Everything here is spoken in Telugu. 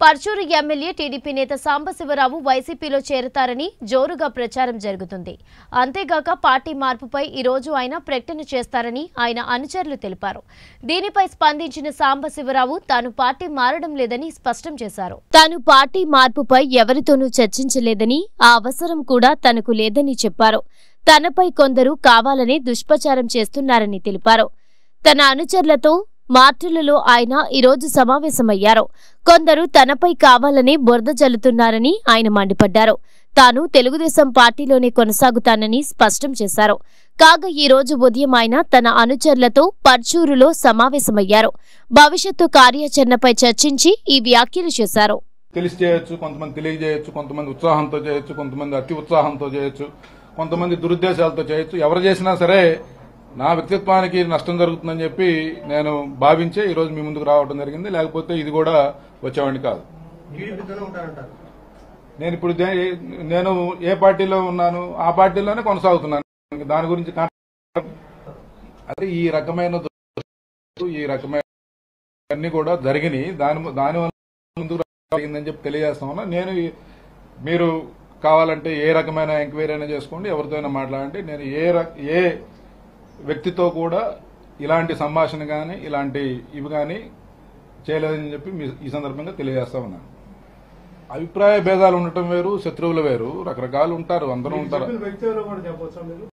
పర్చూరు ఎమ్మెల్యే టీడీపీ నేత సాంబశివరావు వైసీపీలో చేరతారని జోరుగా ప్రచారం జరుగుతుంది అంతేగాక పార్టీ మార్పుపై ఈ రోజు ఆయన ప్రకటన చేస్తారని ఆయన అనుచరులు తెలిపారు దీనిపై స్పందించిన సాంబశివరావు తాను పార్టీ మారడం లేదని స్పష్టం చేశారు తాను పార్టీ మార్పుపై ఎవరితోనూ చర్చించలేదని ఆ అవసరం కూడా తనకు లేదని చెప్పారు తనపై కొందరు కావాలనే దుష్ప్రచారం చేస్తున్నారని తెలిపారు తన అనుచరులతో మార్టులలో ఆయన ఈరోజు సమావేశమయ్యారు కొందరు తనపై కావాలని బురద జల్లుతున్నారని ఆయన మండిపడ్డారు తాను తెలుగుదేశం పార్టీలోనే కొనసాగుతానని స్పష్టం చేశారు కాగా ఈ రోజు ఉదయం ఆయన తన అనుచరులతో పర్చూరులో సమావేశమయ్యారు భవిష్యత్తు కార్యాచరణపై చర్చించి ఈ వ్యాఖ్యలు చేశారు తెలిసి చేయొచ్చు కొంతమంది తెలియజేయొచ్చు కొంతమంది ఉత్సాహంతో చేయొచ్చు కొంతమంది అతి ఉత్సాహంతో చేయొచ్చు కొంతమంది దురుద్దేశాలతో చేయొచ్చు ఎవరు చేసినా సరే నా వ్యక్తిత్వానికి నష్టం జరుగుతుందని చెప్పి నేను భావించే ఈ రోజు మీ ముందుకు రావడం జరిగింది లేకపోతే ఇది కూడా వచ్చేవాడిని కాదు టీడీపీతోనే ఉంటారంటారు నేను ఇప్పుడు దే- నేను ఏ పార్టీలో ఉన్నాను ఆ పార్టీలోనే కొనసాగుతున్నాను దాని గురించి కాంట్రా- అదే ఈ రకమైన దుస్తులు, ఈ రకమైన అన్ని కూడా జరిగినాయి దాని దాని వల్ల ముందుకు జరిగిందని చెప్పి తెలియజేస్తా ఉన్నా నేను ఈ- మీరు కావాలంటే ఏ రకమైన ఎంక్వైరీ అయినా చేసుకోండి ఎవరితో అయినా మాట్లాడండి నేను ఏ ర- ఏ వ్యక్తితో కూడా ఇలాంటి సంభాషణ కానీ ఇలాంటి ఇవి కానీ చేయలేదని చెప్పి మీ- ఈ సందర్భంగా తెలియజేస్తా ఉన్నాను అభిప్రాయ భేదాలు ఉండటం వేరు శత్రువులు వేరు రకరకాలు ఉంటారు అందరూ ఉంటారు చెప్పిన వ్యక్తి ఎవరో కూడా చెప్పొచ్చా మీరు